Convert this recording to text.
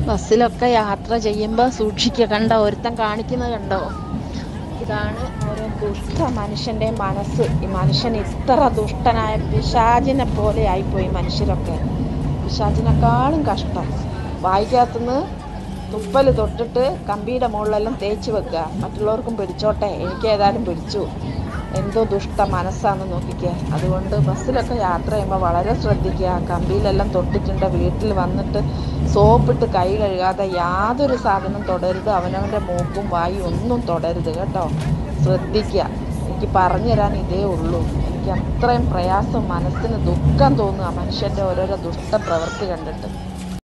ബസ്സിലൊക്കെ യാത്ര ചെയ്യുമ്പോൾ സൂക്ഷിക്കുക കണ്ടോ ഒരുത്തൻ കാണിക്കുന്നത് കണ്ടോ ഇതാണ് ഓരോ ദുഷ്ട മനുഷ്യൻ്റെ മനസ്സ് ഈ മനുഷ്യൻ ഇത്ര ദുഷ്ടനായ പിശാചിനെ പോലെ ആയിപ്പോയി മനുഷ്യരൊക്കെ പിശാചിനെക്കാളും കഷ്ടം വായിക്കകത്തുനിന്ന് തുപ്പൽ തൊട്ടിട്ട് കമ്പിയുടെ മുകളിലെല്ലാം തേച്ച് വെക്കുക മറ്റുള്ളവർക്കും പിടിച്ചോട്ടെ എനിക്ക് ഏതായാലും പിടിച്ചു എന്തോ ദുഷ്ട മനസ്സാന്ന് നോക്കിക്കുക അതുകൊണ്ട് ബസ്സിലൊക്കെ യാത്ര ചെയ്യുമ്പോൾ വളരെ ശ്രദ്ധിക്കുക കമ്പിയിലെല്ലാം തൊട്ടിട്ടുണ്ട് വീട്ടിൽ വന്നിട്ട് സോപ്പിട്ട് കൈ കഴുകാതെ യാതൊരു സാധനം തൊടരുത് അവനവൻ്റെ മൂക്കും വായും ഒന്നും തൊടരുത് കേട്ടോ ശ്രദ്ധിക്കുക എനിക്ക് പറഞ്ഞു തരാൻ ഇതേ ഉള്ളൂ എനിക്ക് അത്രയും പ്രയാസം മനസ്സിന് ദുഃഖം തോന്നുക മനുഷ്യൻ്റെ ഓരോരോ ദുഷ്ട പ്രവൃത്തി കണ്ടിട്ട്